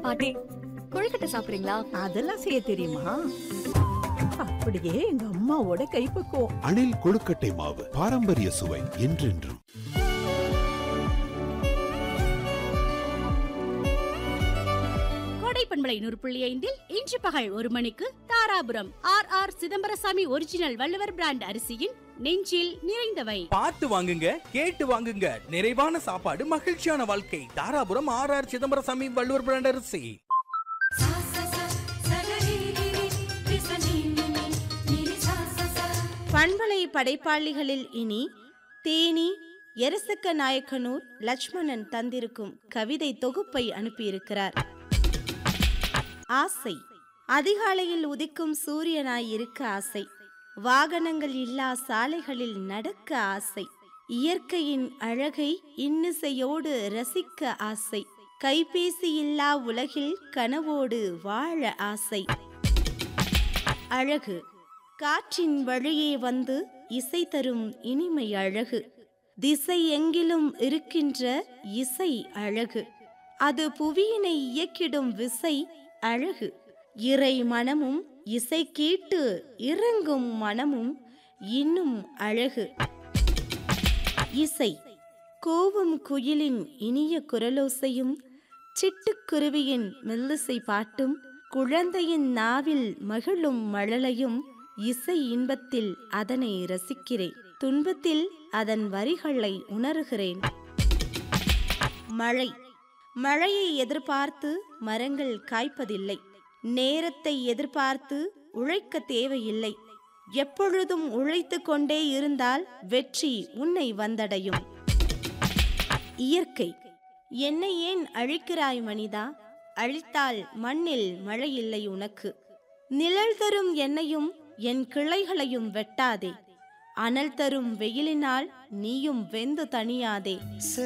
பாட்டி கொழுக்கட்டை சாப்பிடுறீங்களா அதெல்லாம் செய்ய தெரியுமா அப்படியே எங்க அம்மாவோட கைப்பக்குவம் அணில் கொழுக்கட்டை மாவு பாரம்பரிய சுவை என்றென்றும் கோடை பண்பலை நூறு புள்ளி ஐந்தில் இன்று பகல் ஒரு மணிக்கு Dharapuram R R Chidambarasamy original Valluvar brand அரிசியின் நெஞ்சில் நிறைந்தவை பார்த்து வாங்குங்க கேட்டு வாங்குங்க நிறைவான சாப்பாடு மகிழ்ச்சியான வாழ்க்கை Dharapuram R R Chidambarasamy Valluvar brand அரிசி सा सा सा सगरिगिरि विसनिनिनि निरि सा सा सा பண்பலை படைப்பாளிகளில் இனி தேனி எரசக்க நாயக்கனூர் லட்சுமணன் தந்திருக்கும் கவிதை தொகுப்பை அனுப்பியிருக்கிறார் ஆசை அதிகாலையில் உதிக்கும் சூரியனாய் இருக்க ஆசை வாகனங்கள் இல்லா சாலைகளில் நடக்க ஆசை இயற்கையின் அழகை இன்னிசையோடு ரசிக்க ஆசை கைபேசி இல்லா உலகில் கனவோடு வாழ ஆசை அழகு காற்றின் வழியே வந்து இசை தரும் இனிமை அழகு திசை எங்கிலும் இருக்கின்ற இசை அழகு அது புவியினை இயக்கிடும் விசை அழகு இறை மனமும் இசை கேட்டு இறங்கும் மனமும் இன்னும் அழகு இசை கோவும் குயிலின் இனிய குரலோசையும் சிட்டுக்குருவியின் மெல்லிசை பாட்டும் குழந்தையின் நாவில் மகிழும் மழலையும் இசை இன்பத்தில் அதனை ரசிக்கிறேன் துன்பத்தில் அதன் வரிகளை உணர்கிறேன் மழை மழையை எதிர்பார்த்து மரங்கள் காய்ப்பதில்லை நேரத்தை எதிர்பார்த்து உழைக்க தேவையில்லை எப்பொழுதும் உழைத்து கொண்டே இருந்தால் வெற்றி உன்னை வந்தடையும் இயற்கை என்னை ஏன் அழிக்கிறாய் மனிதா அழித்தால் மண்ணில் மழை இல்லை உனக்கு நிழல் தரும் என்னையும் என் கிளைகளையும் வெட்டாதே அனல் தரும் வெயிலினால் நீயும் வெந்து தணியாதே